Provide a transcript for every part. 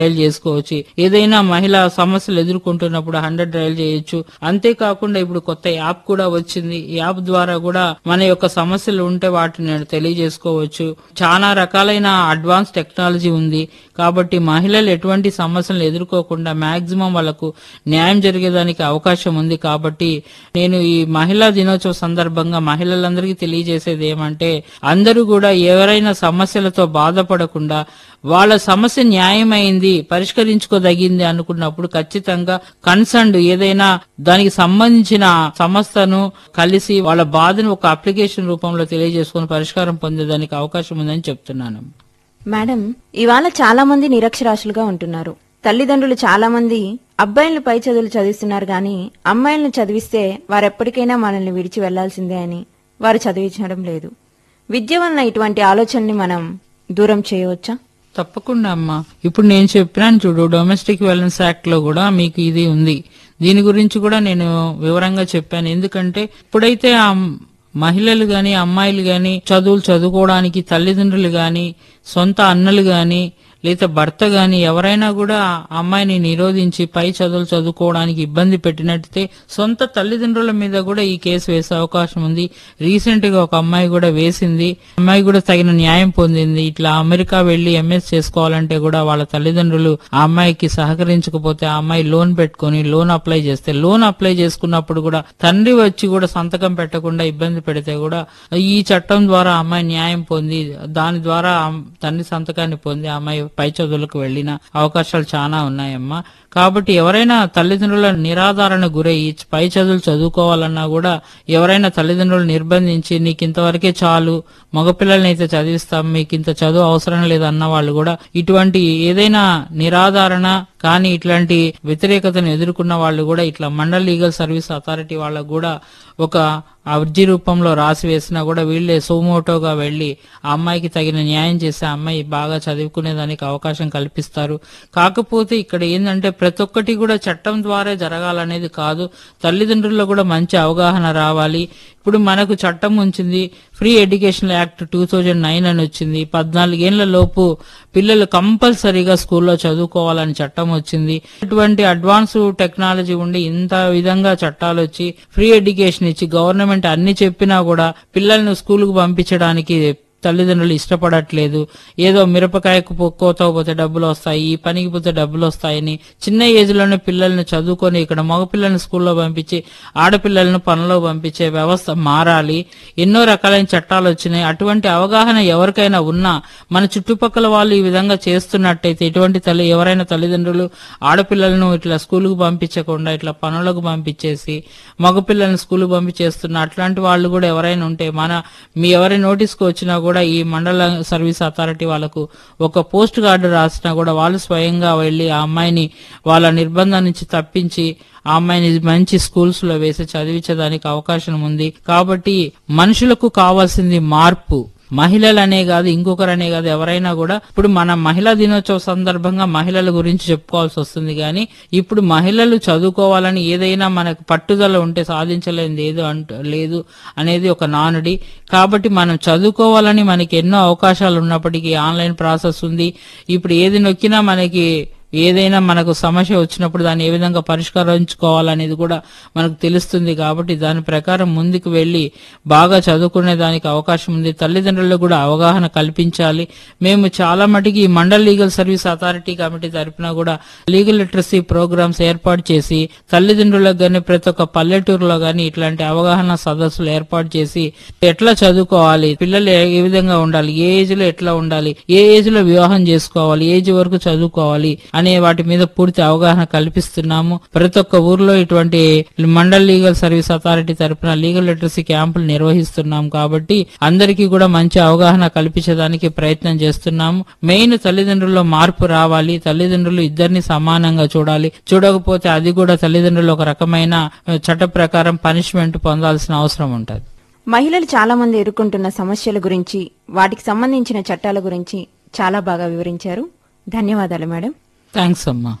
dial చేసుకోవచ్చు ఏదైనా మహిళ సమస్యలు ఎదుర్కొంటున్నప్పుడు హండ్రెడ్ డయల్ చేయొచ్చు అంతేకాకుండా ఇప్పుడు కొత్త యాప్ కూడా వచ్చింది ఈ యాప్ ద్వారా కూడా మన యొక్క సమస్యలు ఉంటే వాటిని తెలియజేసుకోవచ్చు చాలా రకాలైన అడ్వాన్స్ టెక్నాలజీ ఉంది కాబట్టి మహిళలు ఎటువంటి సమస్యలు ఎదుర్కోకుండా మాక్సిమం వాళ్ళకు న్యాయం జరిగేదానికి అవకాశం ఉంది కాబట్టి నేను ఈ మహిళా దినోత్సవ సందర్భంగా మహిళలందరికీ తెలియజేసేది ఏమంటే అందరూ కూడా ఎవరైనా సమస్యలతో బాధపడకుండా వాళ్ళ సమస్య న్యాయమైంది పరిష్కరించుకోదగింది అనుకున్నప్పుడు ఖచ్చితంగా కన్సర్న్ ఏదైనా దానికి సంబంధించిన సంస్థను కలిసి వాళ్ళ బాధను ఒక అప్లికేషన్ రూపంలో తెలియజేసుకుని పరిష్కారం పొందేదానికి అవకాశం ఉందని చెప్తున్నాను మేడం ఇవాళ చాలా మంది నిరక్షరాస్యులుగా ఉంటున్నారు తల్లిదండ్రులు చాలా మంది అబ్బాయిలను పై చదువులు చదివిస్తున్నారు గాని అమ్మాయిలను చదివిస్తే వారెప్పటికైనా మనల్ని విడిచి వెళ్లాల్సిందే అని వారు చదివించడం లేదు విద్య వలన ఇటువంటి ఆలోచనని మనం దూరం చేయవచ్చా తప్పకుండా అమ్మా ఇప్పుడు నేను చెప్పినాను చూడు డొమెస్టిక్ వైలెన్స్ యాక్ట్ లో కూడా మీకు ఇది ఉంది దీని గురించి కూడా నేను వివరంగా చెప్పాను ఎందుకంటే ఇప్పుడైతే ఆ మహిళలు గాని అమ్మాయిలు గాని చదువులు చదువుకోవడానికి తల్లిదండ్రులు గాని సొంత అన్నలు గాని లేదా భర్త గాని ఎవరైనా కూడా ఆ అమ్మాయిని నిరోధించి పై చదువులు చదువుకోవడానికి ఇబ్బంది పెట్టినట్టయితే సొంత తల్లిదండ్రుల మీద కూడా ఈ కేసు వేసే అవకాశం ఉంది రీసెంట్ గా ఒక అమ్మాయి కూడా వేసింది అమ్మాయి కూడా తగిన న్యాయం పొందింది ఇట్లా అమెరికా వెళ్లి ఎంఎస్ చేసుకోవాలంటే కూడా వాళ్ళ తల్లిదండ్రులు ఆ అమ్మాయికి సహకరించకపోతే ఆ అమ్మాయి లోన్ పెట్టుకొని లోన్ అప్లై చేస్తే లోన్ అప్లై చేసుకున్నప్పుడు కూడా తండ్రి వచ్చి కూడా సంతకం పెట్టకుండా ఇబ్బంది పెడితే కూడా ఈ చట్టం ద్వారా ఆ అమ్మాయి న్యాయం పొంది దాని ద్వారా ఆ తండ్రి సంతకాన్ని పొంది ఆ అమ్మాయి పై చదువులకు వెళ్లిన అవకాశాలు చాలా ఉన్నాయమ్మా కాబట్టి ఎవరైనా తల్లిదండ్రుల నిరాధారణ గురై పై చదువులు చదువుకోవాలన్నా కూడా ఎవరైనా తల్లిదండ్రులు నిర్బంధించి నీకు ఇంతవరకే చాలు మగపిల్లల్ని అయితే చదివిస్తాం మీకు ఇంత చదువు అవసరం లేదన్న వాళ్ళు కూడా ఇటువంటి ఏదైనా నిరాధారణ కానీ ఇట్లాంటి వ్యతిరేకతను ఎదుర్కొన్న వాళ్ళు కూడా ఇట్లా మండల్ లీగల్ సర్వీస్ అథారిటీ వాళ్ళకు కూడా ఒక అర్జీ రూపంలో రాసి వేసినా కూడా వీళ్ళే సోమోటోగా వెళ్లి ఆ అమ్మాయికి తగిన న్యాయం చేసి ఆ అమ్మాయి బాగా చదువుకునేదానికి అవకాశం కల్పిస్తారు కాకపోతే ఇక్కడ ఏంటంటే ప్రతి ఒక్కటి కూడా చట్టం ద్వారా జరగాలనేది కాదు తల్లిదండ్రుల్లో కూడా మంచి అవగాహన రావాలి ఇప్పుడు మనకు చట్టం ఉంచింది free education act two thousand nine అని వచ్చింది పద్నాలుగేళ్ల లోపు పిల్లలు కంపల్సరీగా స్కూల్లో చదువుకోవాలని చట్టం వచ్చింది ఇటువంటి అడ్వాన్స్ టెక్నాలజీ ఉండి ఇంత విధంగా చట్టాలు వచ్చి ఫ్రీ ఎడ్యుకేషన్ ఇచ్చి గవర్నమెంట్ అన్ని చెప్పినా కూడా పిల్లల్ని స్కూలుకు పంపించడానికి తల్లిదండ్రులు ఇష్టపడట్లేదు ఏదో మిరపకాయకు పో- కోత పోతే డబ్బులు వస్తాయి ఈ పనికి పోతే డబ్బులు వస్తాయని చిన్న ఏజ్ లోనే పిల్లల్ని చదువుకొని ఇక్కడ మగ పిల్లల్ని స్కూల్లో పంపించి ఆడపిల్లలను పనుల్లో పంపించే వ్యవస్థ మారాలి ఎన్నో రకాలైన చట్టాలు వచ్చినాయి అటువంటి అవగాహన ఎవరికైనా ఉన్నా మన చుట్టుపక్కల వాళ్ళు ఈ విధంగా చేస్తున్నట్టయితే ఎటువంటి తల్లి ఎవరైనా తల్లిదండ్రులు ఆడపిల్లలను ఇట్లా స్కూలుకు పంపించకుండా ఇట్లా పనులకు పంపించేసి మగపిల్లల్ని స్కూలుకు పంపించేస్తున్న అట్లాంటి వాళ్ళు కూడా ఎవరైనా ఉంటే మన మీ ఎవరి నోటీస్కి వచ్చినా కూడా ఈ మండల సర్వీస్ అథారిటీ వాళ్ళకు ఒక పోస్ట్ కార్డు రాసినా కూడా వాళ్ళు స్వయంగా వెళ్లి ఆ అమ్మాయిని వాళ్ళ నిర్బంధం నుంచి తప్పించి ఆ అమ్మాయిని మంచి స్కూల్స్ లో వేసి చదివించడానికి అవకాశం ఉంది కాబట్టి మనుషులకు కావాల్సింది మార్పు మహిళలనే కాదు ఇంకొకరనే కాదు ఎవరైనా కూడా ఇప్పుడు మన మహిళా దినోత్సవ సందర్భంగా మహిళల గురించి చెప్పుకోవాల్సి వస్తుంది కానీ ఇప్పుడు మహిళలు చదువుకోవాలని ఏదైనా మనకు పట్టుదల ఉంటే సాధించలేనిది ఏదో అంట లేదు అనేది ఒక నానుడి కాబట్టి మనం చదువుకోవాలని మనకి ఎన్నో అవకాశాలు ఉన్నప్పటికీ ఆన్లైన్ ప్రాసెస్ ఉంది ఇప్పుడు ఏది నొక్కినా మనకి ఏదైనా మనకు సమస్య వచ్చినప్పుడు దాన్ని ఏ విధంగా పరిష్కరించుకోవాలనేది కూడా మనకు తెలుస్తుంది కాబట్టి దాని ప్రకారం ముందుకు వెళ్లి బాగా చదువుకునే దానికి అవకాశం ఉంది తల్లిదండ్రులకు కూడా అవగాహన కల్పించాలి మేము చాలా మటుకి ఈ mandal legal service authority committee తరపున కూడా లీగల్ లిటరసీ ప్రోగ్రామ్స్ ఏర్పాటు చేసి తల్లిదండ్రులకు గాని ప్రతి ఒక్క పల్లెటూరులో గాని ఇట్లాంటి అవగాహన సదస్సులు ఏర్పాటు చేసి ఎట్లా చదువుకోవాలి పిల్లలు ఏ ఏ విధంగా ఉండాలి ఏ ఏజ్ లో ఎట్లా ఉండాలి ఏ ఏజ్ లో వివాహం చేసుకోవాలి ఏజ్ వరకు చదువుకోవాలి అనే వాటి మీద పూర్తి అవగాహన కల్పిస్తున్నాము ప్రతి ఒక్క ఊర్లో ఇటువంటి మండల్ లీగల్ సర్వీస్ అథారిటీ తరపున లీగల్ లిటరసీ క్యాంపులు నిర్వహిస్తున్నాం కాబట్టి అందరికీ కూడా మంచి అవగాహన కల్పించడానికి ప్రయత్నం చేస్తున్నాము మెయిన్ తల్లిదండ్రుల్లో మార్పు రావాలి తల్లిదండ్రులు ఇద్దరిని సమానంగా చూడాలి చూడకపోతే అది కూడా తల్లిదండ్రులు ఒక రకమైన ఆ, చట్ట ప్రకారం పనిష్మెంట్ పొందాల్సిన అవసరం ఉంటది మహిళలు చాలా మంది ఎదుర్కొంటున్న సమస్యల గురించి వాటికి సంబంధించిన చట్టాల గురించి చాలా బాగా వివరించారు ధన్యవాదాలు మేడం థ్యాంక్స్ అమ్మా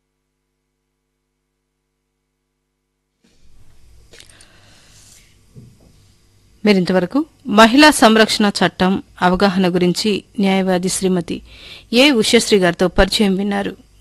మీరింతవరకు మహిళా సంరక్షణ చట్టం అవగాహన గురించి న్యాయవాది శ్రీమతి ఏ ఉషశ్రీ గారితో పరిచయం విన్నారు